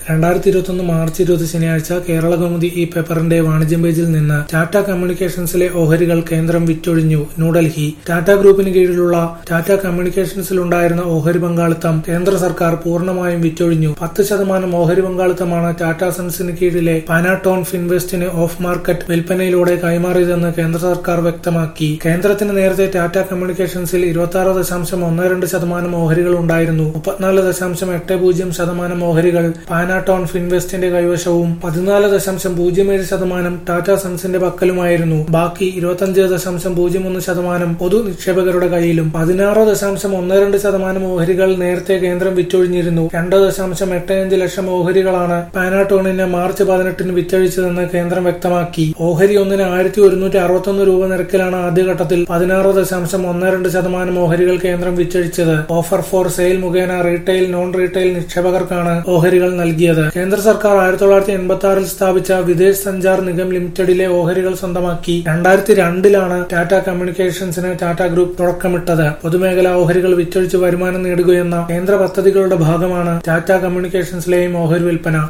രണ്ടായിരത്തി ഇരുപത്തൊന്ന് മാർച്ച് ഇരുപത് ശനിയാഴ്ച കേരള കൗമുദി ഈ പേപ്പറിന്റെ വാണിജ്യം പേജിൽ നിന്ന് ടാറ്റ കമ്മ്യൂണിക്കേഷൻസിലെ ഓഹരികൾ കേന്ദ്രം വിറ്റൊഴിഞ്ഞു ന്യൂഡൽഹി ടാറ്റ ഗ്രൂപ്പിന് കീഴിലുള്ള ടാറ്റ കമ്മ്യൂണിക്കേഷൻസിലുണ്ടായിരുന്ന ഓഹരി പങ്കാളിത്തം കേന്ദ്ര സർക്കാർ പൂർണ്ണമായും വിറ്റൊഴിഞ്ഞു പത്ത് ശതമാനം ഓഹരി പങ്കാളിത്തമാണ് ടാറ്റ സൺസിന് കീഴിലെ പാനാട്ടോൺ ഫിൻവെസ്റ്റിന് ഓഫ് മാർക്കറ്റ് വിൽപ്പനയിലൂടെ കൈമാറിയതെന്ന് കേന്ദ്ര സർക്കാർ വ്യക്തമാക്കി കേന്ദ്രത്തിന് നേരത്തെ ടാറ്റ കമ്മ്യൂണിക്കേഷൻസിൽ ഇരുപത്തി ആറ് ദശാംശം ഒന്ന് രണ്ട് ശതമാനം ഓഹരികൾ ഉണ്ടായിരുന്നു മുപ്പത്തിനാല് ദശാംശം എട്ട് പൂജ്യം ശതമാനം ഓഹരികൾ പാനാട്ടോൺ ഫിൻവെസ്റ്റിന്റെ കൈവശവും പതിനാല് ദശാംശം പൂജ്യം ഏഴ് ശതമാനം ടാറ്റ സൺസിന്റെ പക്കലുമായിരുന്നു ബാക്കി ഇരുപത്തിയഞ്ച് ദശാംശം പൂജ്യം ഒന്ന് ശതമാനം പൊതു നിക്ഷേപകരുടെ കയ്യിലും പതിനാറ് ദശാംശം ഒന്ന് രണ്ട് ശതമാനം ഓഹരികൾ നേരത്തെ കേന്ദ്രം വിറ്റൊഴിഞ്ഞിരുന്നു രണ്ട് ദശാംശം എട്ട് അഞ്ച് ലക്ഷം ഓഹരികളാണ് പാനാട്ടോണിന് മാർച്ച് പതിനെട്ടിന് വിറ്റഴിച്ചതെന്ന് കേന്ദ്രം വ്യക്തമാക്കി ഓഹരി ഒന്നിന് ആയിരത്തി ഒരുന്നൂറ്റി അറുപത്തൊന്ന് രൂപ നിരക്കിലാണ് ആദ്യഘട്ടത്തിൽ പതിനാറ് ദശാംശം ഒന്ന് രണ്ട് ശതമാനം ഓഹരികൾ കേന്ദ്രം വിറ്റഴിച്ചത് ഓഫർ ഫോർ സെയിൽ മുഖേന റീറ്റെയിൽ നോൺ റീറ്റെയിൽ നിക്ഷേപകർക്കാണ് ഓഹരികൾ നൽകിയത് കേന്ദ്ര സർക്കാർ ആയിരത്തി തൊള്ളായിരത്തി എൺപത്തി ആറിൽ സ്ഥാപിച്ച വിദേശ് സഞ്ചാർ നിഗം ലിമിറ്റഡിലെ ഓഹരികൾ സ്വന്തമാക്കി രണ്ടായിരത്തി രണ്ടിലാണ് ടാറ്റ കമ്മ്യൂണിക്കേഷൻസിന് ടാറ്റ ഗ്രൂപ്പ് തുടക്കമിട്ടത് പൊതുമേഖലാ ഓഹരികൾ വിറ്റഴിച്ച് വരുമാനം നേടുകയെന്ന കേന്ദ്ര പദ്ധതികളുടെ ഭാഗമാണ് ടാറ്റ കമ്മ്യൂണിക്കേഷൻസിലെയും ഓഹരി വിൽപ്പന